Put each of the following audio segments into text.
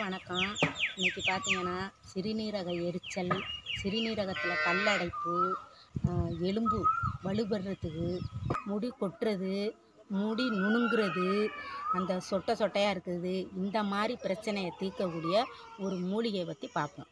வணக்கம் இன்னைக்கு பார்த்தீங்கன்னா சிறுநீரக எரிச்சல் சிறுநீரகத்தில் கல்லடைப்பு ஆஹ், எலும்பு வலுபடுறதுக்கு முடி கொட்டுறது முடி நுணுங்குறது அந்த சொட்டை சொட்டையாக இருக்குது இந்த மாதிரி பிரச்சனையை தீர்க்கக்கூடிய ஒரு மூலிகையை பற்றி பார்ப்போம்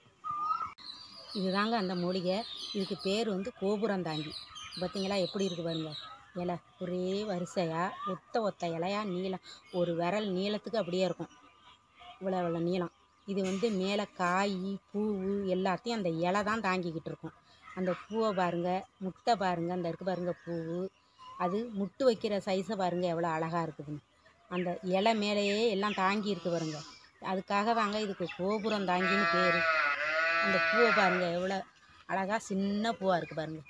இதுதாங்க அந்த மூலிகை இதுக்கு பேர் வந்து கோபுரந்தாங்கி பார்த்தீங்களா எப்படி இருக்குது பாருங்க இலை ஒரே வரிசையாக ஒத்த ஒத்த இலையா நீளம் ஒரு விரல் நீளத்துக்கு அப்படியே இருக்கும் இவ்வளோ இவ்வளோ நீளம் இது வந்து மேலே காய் பூவு எல்லாத்தையும் அந்த இலை தான் தாங்கிக்கிட்டு இருக்கும் அந்த பூவை பாருங்கள் முட்டை பாருங்கள் அந்த இருக்கு பாருங்கள் பூவு அது முட்டு வைக்கிற சைஸை பாருங்கள் எவ்வளோ அழகாக இருக்குதுன்னு அந்த இலை மேலேயே எல்லாம் தாங்கி இருக்கு பாருங்க அதுக்காக தாங்க இதுக்கு கோபுரம் தாங்கின்னு பேர் அந்த பூவை பாருங்கள் எவ்வளோ அழகாக சின்ன பூவாக இருக்குது பாருங்கள்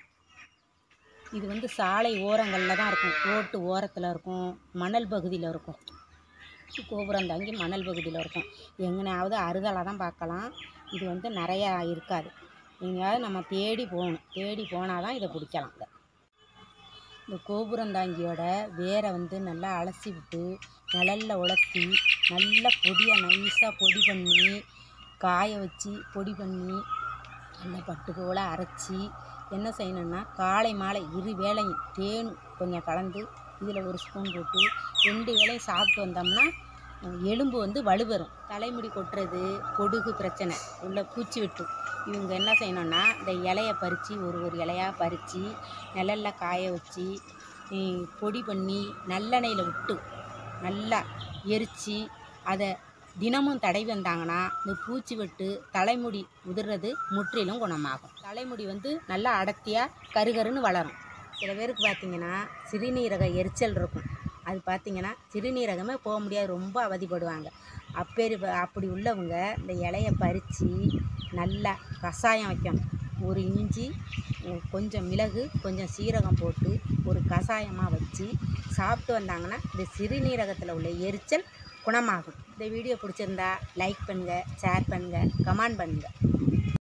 இது வந்து சாலை ஓரங்களில் தான் இருக்கும் ரோட்டு ஓரத்தில் இருக்கும் மணல் பகுதியில் இருக்கும் கோபுரம் தாங்கி மணல் பகுதியில் இருக்கும் எங்கனையாவது அறுதலாக தான் பார்க்கலாம் இது வந்து நிறையா இருக்காது எங்கேயாவது நம்ம தேடி போகணும் தேடி போனால் தான் இதை பிடிக்கலாம் இதை. இந்த கோபுரந்தாங்கியோட வேரை வந்து நல்லா அலசி விட்டு நிழல்ல உலர்த்தி நல்லா பொடியாக நைஸாக பொடி பண்ணி காய வச்சு பொடி பண்ணி நல்லா பட்டு போல் அரைச்சி என்ன செய்யணும்னா காலை மாலை இரு வேளையும் தேன் கொஞ்சம் கலந்து இதில் ஒரு ஸ்பூன் போட்டு ரெண்டு வேளையும் சாப்பிட்டு வந்தோம்னா அஹ், எலும்பு வந்து வலுவரும் தலைமுடி கொட்டுறது பொடுகு பிரச்சனை உள்ள பூச்சி வெட்டு இவங்க என்ன செய்யணும்னா இந்த இலையை பறித்து ஒரு ஒரு இலையாக பறித்து நிழல்ல காய வச்சு ஹம், பொடி பண்ணி நல்லெண்ணெயில் விட்டு நல்லா எரித்து அதை தினமும் தடவி வந்தாங்கன்னா இந்த பூச்சி வெட்டு தலைமுடி உதிர்றது முற்றிலும் குணமாகும் தலைமுடி வந்து நல்லா அடர்த்தியாக கருகருன்னு வளரும் சில பேருக்கு பார்த்தீங்கன்னா சிறுநீரக எரிச்சல் இருக்கும் அது பார்த்தீங்கன்னா சிறுநீரகமே போக முடியாது ரொம்ப அவதிப்படுவாங்க அப்பேரி அப்படி உள்ளவங்க இந்த இலையை பறித்து நல்லா கஷாயம் வைக்கணும் ஒரு இஞ்சி உம், கொஞ்சம் மிளகு கொஞ்சம் சீரகம் போட்டு ஒரு கஷாயமாக வச்சு சாப்பிட்டு வந்தாங்கன்னா இந்த சிறுநீரகத்தில் உள்ள எரிச்சல் குணமாகும் இந்த வீடியோ பிடிச்சிருந்தா லைக் பண்ணுங்கள் ஷேர் பண்ணுங்கள் கமெண்ட் பண்ணுங்கள்